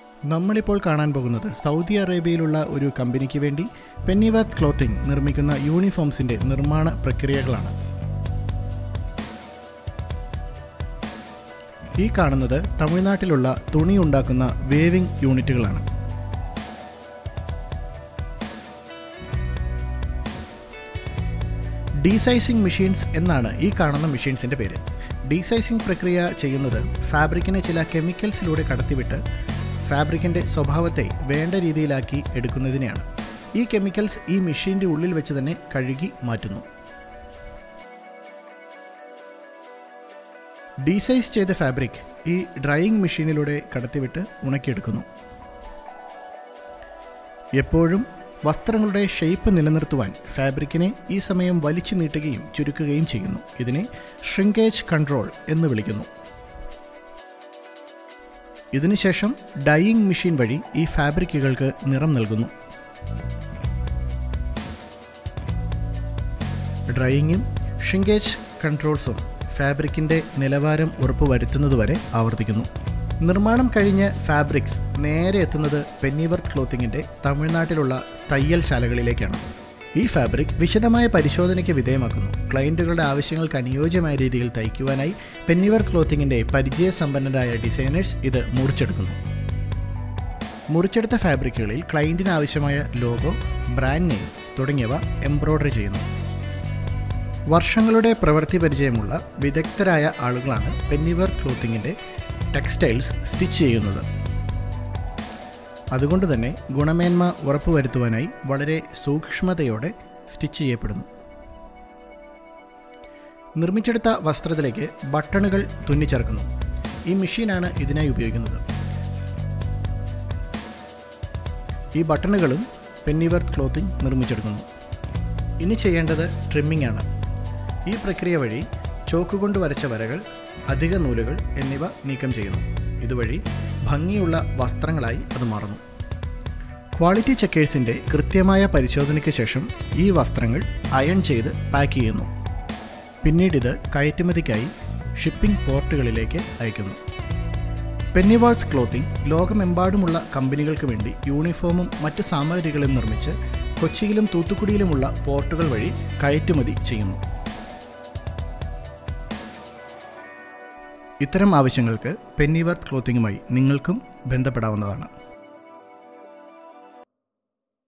നമ്മളിപ്പോൾ കാണാൻ പോകുന്നത് സൗദി അറേബ്യയിലുള്ള ഒരു കമ്പനിക്ക് വേണ്ടി പെന്നിവർത്ത് ക്ലോത്തിംഗ് നിർമ്മിക്കുന്ന യൂണിഫോംസിൻ്റെ നിർമ്മാണ പ്രക്രിയകളാണ് ഈ കാണുന്നത് തമിഴ്നാട്ടിലുള്ള തുണി ഉണ്ടാക്കുന്ന വേവിംഗ് യൂണിറ്റുകളാണ് ഡീസൈസിംഗ് മെഷീൻസ് എന്നാണ് ഈ കാണുന്ന മെഷീൻസിൻ്റെ പേര് ഡീസൈസിംഗ് പ്രക്രിയ ചെയ്യുന്നത് ഫാബ്രിക്കിനെ ചില കെമിക്കൽസിലൂടെ കടത്തിവിട്ട് ഫാബ്രിക്കിൻ്റെ സ്വഭാവത്തെ വേണ്ട രീതിയിലാക്കി എടുക്കുന്നതിനെയാണ് ഈ കെമിക്കൽസ് ഈ മെഷീൻ്റെ ഉള്ളിൽ വെച്ച് തന്നെ കഴുകി മാറ്റുന്നു ഡീസൈസ് ചെയ്ത ഫാബ്രിക് ഈ ഡ്രൈയിങ് മെഷീനിലൂടെ കടത്തിവിട്ട് ഉണക്കിയെടുക്കുന്നു എപ്പോഴും വസ്ത്രങ്ങളുടെ ഷേപ്പ് നിലനിർത്തുവാൻ ഫാബ്രിക്കിനെ ഈ സമയം വലിച്ചു നീട്ടുകയും ചുരുക്കുകയും ചെയ്യുന്നു ഇതിനെ ഷ്രിങ്കേജ് കൺട്രോൾ എന്ന് വിളിക്കുന്നു ഇതിനുശേഷം ഡൈയിങ് മെഷീൻ വഴി ഈ ഫാബ്രിക്കുകൾക്ക് നിറം നൽകുന്നു ഡ്രൈയിങ്ങും ഷിങ്കേജ് കൺട്രോൾസും ഫാബ്രിക്കിൻ്റെ നിലവാരം ഉറപ്പുവരുത്തുന്നതുവരെ ആവർത്തിക്കുന്നു നിർമ്മാണം കഴിഞ്ഞ ഫാബ്രിക്സ് നേരെ എത്തുന്നത് പെന്നിവർത്ത് ക്ലോത്തിങ്ങിൻ്റെ തമിഴ്നാട്ടിലുള്ള തയ്യൽ ശാലകളിലേക്കാണ് ഈ ഫാബ്രിക് വിശദമായ പരിശോധനയ്ക്ക് വിധേയമാക്കുന്നു ക്ലയൻറ്റുകളുടെ ആവശ്യങ്ങൾക്ക് അനുയോജ്യമായ രീതിയിൽ തയ്ക്കുവാനായി പെന്നിവർത്ത് ക്ലോത്തിങ്ങിൻ്റെ പരിചയസമ്പന്നരായ ഡിസൈനേഴ്സ് ഇത് മുറിച്ചെടുക്കുന്നു മുറിച്ചെടുത്ത ഫാബ്രിക്കുകളിൽ ക്ലയൻറ്റിന് ആവശ്യമായ ലോഗോ ബ്രാൻഡ് നെയിം തുടങ്ങിയവ എംബ്രോയ്ഡറി ചെയ്യുന്നു വർഷങ്ങളുടെ പ്രവൃത്തി പരിചയമുള്ള വിദഗ്ധരായ ആളുകളാണ് പെന്നിവർത്ത് ക്ലോത്തിങ്ങിൻ്റെ ടെക്സ്റ്റൈൽസ് സ്റ്റിച്ച് ചെയ്യുന്നത് അതുകൊണ്ട് തന്നെ ഗുണമേന്മ ഉറപ്പുവരുത്തുവാനായി വളരെ സൂക്ഷ്മതയോടെ സ്റ്റിച്ച് ചെയ്യപ്പെടുന്നു നിർമ്മിച്ചെടുത്ത വസ്ത്രത്തിലേക്ക് ബട്ടണുകൾ തുന്നിച്ചേർക്കുന്നു ഈ മെഷീനാണ് ഇതിനായി ഉപയോഗിക്കുന്നത് ഈ ബട്ടണുകളും പെന്നിവർത്ത് ക്ലോത്തിങ് നിർമ്മിച്ചെടുക്കുന്നു ഇനി ചെയ്യേണ്ടത് ട്രിമ്മിംഗ് ആണ് ഈ പ്രക്രിയ വഴി ചോക്ക് കൊണ്ട് വരച്ച വരകൾ അധിക നൂലുകൾ എന്നിവ നീക്കം ചെയ്യുന്നു ഇതുവഴി ഭംഗിയുള്ള വസ്ത്രങ്ങളായി അത് മാറുന്നു ക്വാളിറ്റി ചെക്കേഴ്സിൻ്റെ കൃത്യമായ പരിശോധനയ്ക്ക് ശേഷം ഈ വസ്ത്രങ്ങൾ അയൺ ചെയ്ത് പാക്ക് ചെയ്യുന്നു പിന്നീട് ഇത് കയറ്റുമതിക്കായി ഷിപ്പിംഗ് പോർട്ടുകളിലേക്ക് അയക്കുന്നു പെന്നിവാൾസ് ക്ലോത്തിംഗ് ലോകമെമ്പാടുമുള്ള കമ്പനികൾക്ക് വേണ്ടി യൂണിഫോമും മറ്റ് സാമഗ്രികളും നിർമ്മിച്ച് കൊച്ചിയിലും തൂത്തുക്കുടിയിലുമുള്ള പോർട്ടുകൾ വഴി കയറ്റുമതി ചെയ്യുന്നു ഇത്തരം ആവശ്യങ്ങൾക്ക് പെന്നിവർത്ത് ക്ലോത്തിങ്ങുമായി നിങ്ങൾക്കും ബന്ധപ്പെടാവുന്നതാണ്